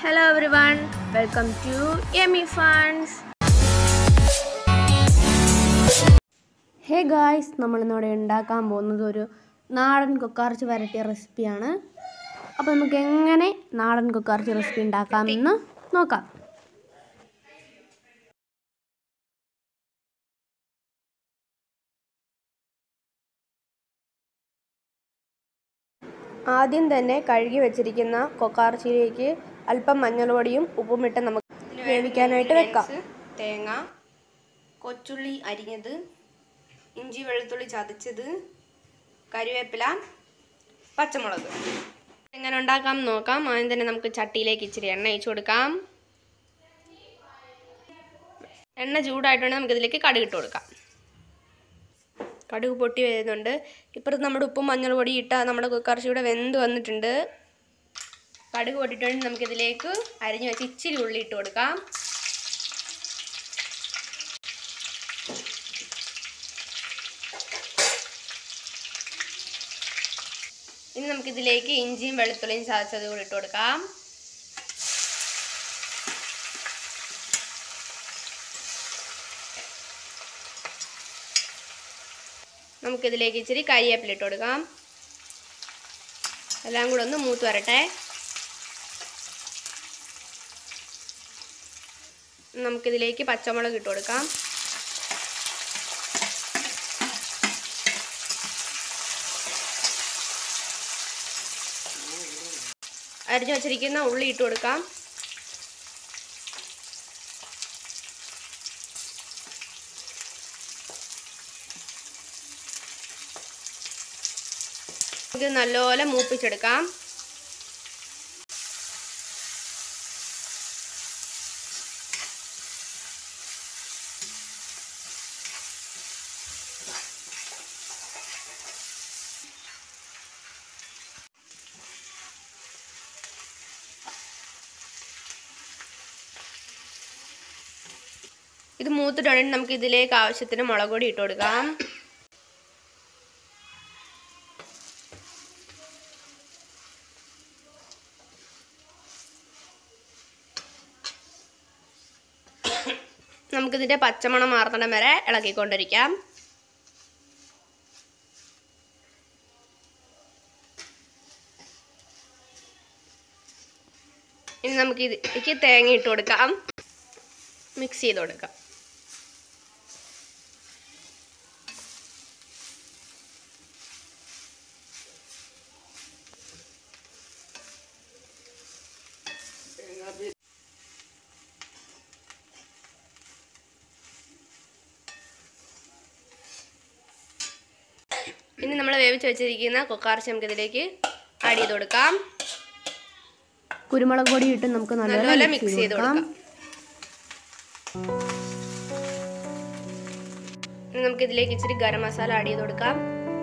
hello everyone welcome to Emi funs hey guys നമ്മളിന്നിവിടെ ഉണ്ടാക്കാൻ പോകുന്നത് ഒരു നാടൻ കൊക്കാർച്ച് വരട്ടിയ റെസിപ്പിയാണ് അപ്പോൾ നമുക്ക് എങ്ങനെ നാടൻ കൊക്കാർച്ച് റെസിപ്പി ഉണ്ടാക്കാമെന്ന് നോക്കാം ആദ്യം തന്നെ കഴുകി വെച്ചിരിക്കുന്ന കൊക്കാർച്ചിയിലേക്ക് അല്പം മഞ്ഞൾപ്പൊടിയും ഉപ്പുമിട്ട് നമുക്ക് വേവിക്കാനായിട്ട് വെക്കാം തേങ്ങ കൊച്ചുള്ളി അരിഞ്ഞത് ഇഞ്ചി വെളുത്തുള്ളി ചതച്ചത് കറിവേപ്പില പച്ചമുളക് എങ്ങനെ ഉണ്ടാക്കാം എന്ന് നോക്കാം ആദ്യം തന്നെ നമുക്ക് ചട്ടിയിലേക്ക് ഇച്ചിരി എണ്ണ ഒഴിച്ചു കൊടുക്കാം എണ്ണ ചൂടായിട്ടുണ്ടെങ്കിൽ നമുക്കിതിലേക്ക് കടുക് ഇട്ട് കൊടുക്കാം കടുക് പൊട്ടി വരുന്നുണ്ട് ഇപ്പുറത്ത് നമ്മുടെ ഉപ്പും മഞ്ഞൾ പൊടി ഇട്ട നമ്മുടെ കുക്കർച്ചി ഇവിടെ വെന്ത് വന്നിട്ടുണ്ട് കടുക് പൊട്ടിട്ടുണ്ടെങ്കിൽ നമുക്കിതിലേക്ക് അരിഞ്ഞു വെച്ച് ഇച്ചിരി ഉള്ളി ഇട്ട് കൊടുക്കാം ഇനി നമുക്കിതിലേക്ക് ഇഞ്ചിയും വെളുത്തുള്ളിയും ചതച്ചത് കൂടി ഇട്ട് കൊടുക്കാം നമുക്കിതിലേക്ക് ഇച്ചിരി കരിയേപ്പില ഇട്ട് കൊടുക്കാം എല്ലാം കൂടെ ഒന്ന് മൂത്ത് വരട്ടെ നമുക്കിതിലേക്ക് പച്ചമുളക് ഇട്ട് കൊടുക്കാം അരിഞ്ഞു വച്ചിരിക്കുന്ന ഉള്ളി ഇട്ട് കൊടുക്കാം ഇത് നല്ലപോലെ മൂപ്പിച്ചെടുക്കാം ഇത് മൂത്തിട്ടുണ്ടെങ്കിൽ നമുക്ക് ഇതിലേക്ക് ആവശ്യത്തിന് മുളക് പൊടി ഇട്ട് കൊടുക്കാം നമുക്കിതിൻ്റെ പച്ചമണം മാറുന്നിടം വരെ ഇളക്കിക്കൊണ്ടിരിക്കാം ഇനി നമുക്ക് ഇതിലേക്ക് തേങ്ങ ഇട്ട് കൊടുക്കാം മിക്സ് ചെയ്ത് കൊടുക്കാം ഇനി നമ്മൾ വേവിച്ച് വെച്ചിരിക്കുന്ന കൊക്കാർച്ച നമുക്ക് ഇതിലേക്ക് ആഡ് ചെയ്ത് കൊടുക്കാം കുരുമുളക് പൊടി ഇട്ട് നമുക്ക് നല്ലപോലെ നല്ലപോലെ മിക്സ് ചെയ്ത് കൊടുക്കാം ഇനി നമുക്ക് ഇതിലേക്ക് ഇച്ചിരി ഗരം മസാല ആഡ് ചെയ്ത് കൊടുക്കാം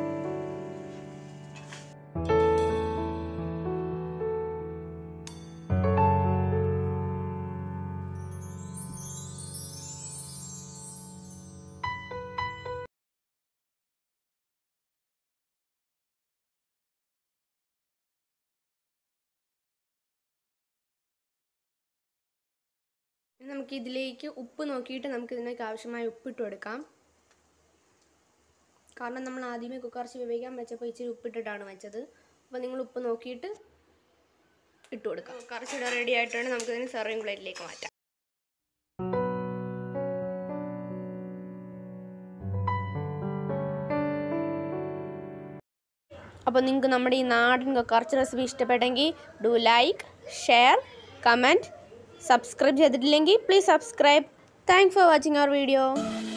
ഇനി നമുക്ക് ഇതിലേക്ക് ഉപ്പ് നോക്കിയിട്ട് നമുക്ക് ഇതിനൊക്കെ ആവശ്യമായ ഉപ്പ് ഇട്ട് കൊടുക്കാം കാരണം നമ്മൾ ആദ്യമേ കുക്കർച്ചി വേവിക്കാൻ വെച്ചപ്പോൾ ഇച്ചിരി ഉപ്പിട്ടിട്ടാണ് വെച്ചത് അപ്പോൾ നിങ്ങൾ ഉപ്പ് നോക്കിയിട്ട് ഇട്ട് കൊടുക്കാം കുക്കർച്ചിയുടെ റെഡി ആയിട്ടാണ് നമുക്കിതിന് സെർവിങ് പ്ലേറ്റിലേക്ക് മാറ്റാം അപ്പോൾ നിങ്ങൾക്ക് നമ്മുടെ ഈ നാടൻ കൊക്കർച്ച് റെസിപ്പി ഇഷ്ടപ്പെട്ടെങ്കിൽ do like share comment subscribe ചെയ്തിട്ടില്ലെങ്കിൽ please subscribe thank for watching our video